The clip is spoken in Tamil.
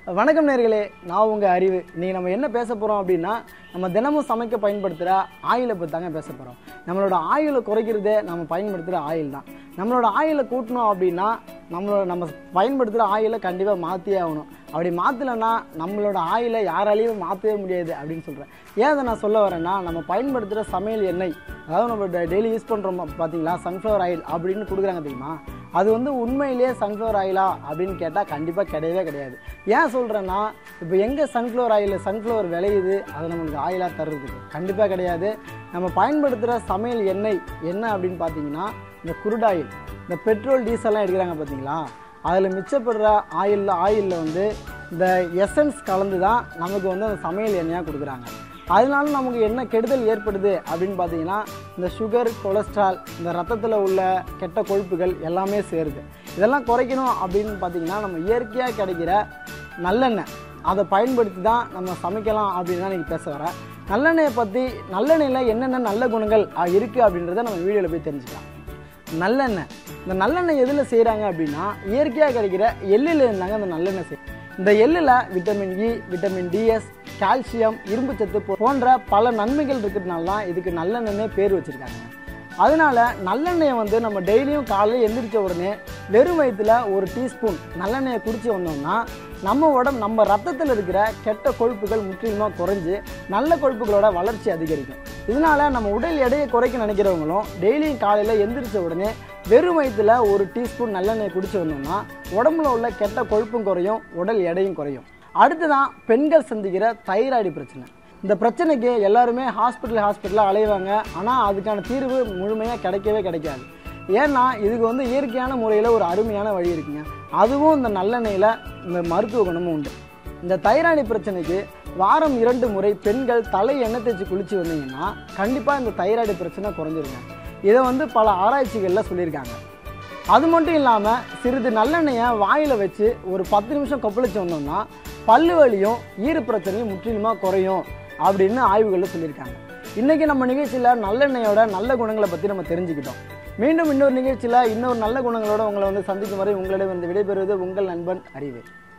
வணக்கம் நேர்களே நான் உங்கள் அறிவு இன்னைக்கு நம்ம என்ன பேச போகிறோம் அப்படின்னா நம்ம தினமும் சமைக்க பயன்படுத்துகிற ஆயிலை பற்றி தாங்க பேச போகிறோம் நம்மளோட ஆயிலை குறைக்கிறதே நம்ம பயன்படுத்துகிற ஆயில் தான் நம்மளோட ஆயிலை கூட்டணும் அப்படின்னா நம்மளோட நம்ம பயன்படுத்துகிற ஆயிலை கண்டிப்பாக மாற்றியே ஆகணும் அப்படி மாற்றலைன்னா நம்மளோட ஆயிலை யாராலையும் மாற்றவே முடியாது அப்படின்னு சொல்கிறேன் ஏன் அதை நான் சொல்ல வரேன்னா நம்ம பயன்படுத்துகிற சமையல் எண்ணெய் அதாவது நம்ம டெய்லி யூஸ் பண்ணுறோம் பார்த்தீங்களா சன்ஃப்ளவர் ஆயில் அப்படின்னு கொடுக்குறாங்க தெரியுமா அது வந்து உண்மையிலேயே சன்ஃப்ளவர் ஆயிலா அப்படின்னு கேட்டால் கண்டிப்பாக கிடையவே கிடையாது ஏன் சொல்கிறேன்னா இப்போ எங்கே சன்ஃப்ளவர் ஆயில் சன்ஃப்ளவர் விளையுது அது நம்மளுக்கு ஆயிலாக தருது கண்டிப்பாக கிடையாது நம்ம பயன்படுத்துகிற சமையல் எண்ணெய் என்ன அப்படின்னு பார்த்தீங்கன்னா இந்த குருடாயில் இந்த பெட்ரோல் டீசல்லாம் எடுக்கிறாங்க பார்த்தீங்களா அதில் மிச்சப்படுற ஆயிலில் ஆயிலில் வந்து இந்த எசன்ஸ் கலந்து தான் நமக்கு வந்து அந்த சமையல் எண்ணெயாக கொடுக்குறாங்க அதனால நமக்கு என்ன கெடுதல் ஏற்படுது அப்படின்னு பார்த்தீங்கன்னா இந்த சுகர் கொலஸ்ட்ரால் இந்த ரத்தத்தில் உள்ள கெட்ட கொழுப்புகள் எல்லாமே சேருது இதெல்லாம் குறைக்கணும் அப்படின்னு பார்த்தீங்கன்னா நம்ம இயற்கையாக கிடைக்கிற நல்லெண்ணெய் அதை பயன்படுத்தி தான் நம்ம சமைக்கலாம் அப்படின்னு தான் இன்றைக்கி பேச வரேன் நல்லெண்ணெயை பற்றி நல்லெண்ணெயில் என்னென்ன நல்ல குணங்கள் இருக்குது அப்படின்றத நம்ம வீடியோவில் போய் தெரிஞ்சுக்கலாம் நல்லெண்ணெய் இந்த நல்லெண்ணெய் எதில் செய்கிறாங்க அப்படின்னா இயற்கையாக கிடைக்கிற எள்ளில் இருந்தாங்க அந்த நல்லெண்ணெய் செய் இந்த எள்ளில் vitamin E vitamin D's calcium இரும்புச்சத்து போ- போன்ற பல நன்மைகள் இருக்கிறதுனால தான் இதுக்கு நல்லெண்ணெய்னே பேர் வச்சுருக்காங்க அதனால நல்லெண்ணெயை வந்து நம்ம டெய்லியும் காலையில் எந்திரிச்ச உடனே வெறும் வயிற்றுல ஒரு டீஸ்பூன் நல்லெண்ணெயை குடிச்சு வந்தோம்னா நம்ம உடம்பு நம்ம ரத்தத்தில் இருக்கிற கெட்ட கொழுப்புகள் முற்றிலுமாக குறைஞ்சு நல்ல கொழுப்புகளோட வளர்ச்சி அதிகரிக்கும் இதனால நம்ம உடல் எடையை குறைக்க நினைக்கிறவங்களும் டெய்லியும் காலையில் எந்திரிச்ச உடனே வெறும் வயிற்றுல ஒரு டீஸ்பூன் நல்லெண்ணெயை குடிச்சு வந்தோம்னா உடம்புல உள்ள கெட்ட கொழுப்பும் குறையும் உடல் எடையும் குறையும் அடுத்ததான் பெண்கள் சந்திக்கிற தைராய்டு பிரச்சனை இந்த பிரச்சனைக்கு எல்லாருமே ஹாஸ்பிட்டல் ஹாஸ்பிட்டலாக அலைவாங்க ஆனால் அதுக்கான தீர்வு முழுமையாக கிடைக்கவே கிடைக்காது ஏன்னா இதுக்கு வந்து இயற்கையான முறையில் ஒரு அருமையான வழி இருக்குங்க அதுவும் இந்த நல்லெண்ணெயில் இந்த மருத்துவ குணமும் உண்டு இந்த தைராய்டு பிரச்சனைக்கு வாரம் இரண்டு முறை பெண்கள் தலை எண்ணெய் தேய்ச்சி குளிச்சு வந்தீங்கன்னா கண்டிப்பாக இந்த தைராய்டு பிரச்சனை குறைஞ்சிருங்க இதை வந்து பல ஆராய்ச்சிகளில் சொல்லியிருக்காங்க அது மட்டும் இல்லாமல் சிறிது நல்லெண்ணெயை வாயில் வச்சு ஒரு பத்து நிமிஷம் கொப்பளிச்சு வந்தோம்னா பல்லு வலியும் ஈறு பிரச்சனையும் முற்றிலுமாக குறையும் அப்படின்னு ஆய்வுகளில் சொல்லியிருக்காங்க இன்றைக்கி நம்ம நிகழ்ச்சியில் நல்லெண்ணெயோட நல்ல குணங்களை பற்றி நம்ம தெரிஞ்சுக்கிட்டோம் மீண்டும் இன்னொரு நிகழ்ச்சியில் இன்னொரு நல்ல குணங்களோட உங்களை வந்து சந்திக்கும் வரை உங்களிடம் வந்து விடைபெறுவது உங்கள் நண்பன் அறிவு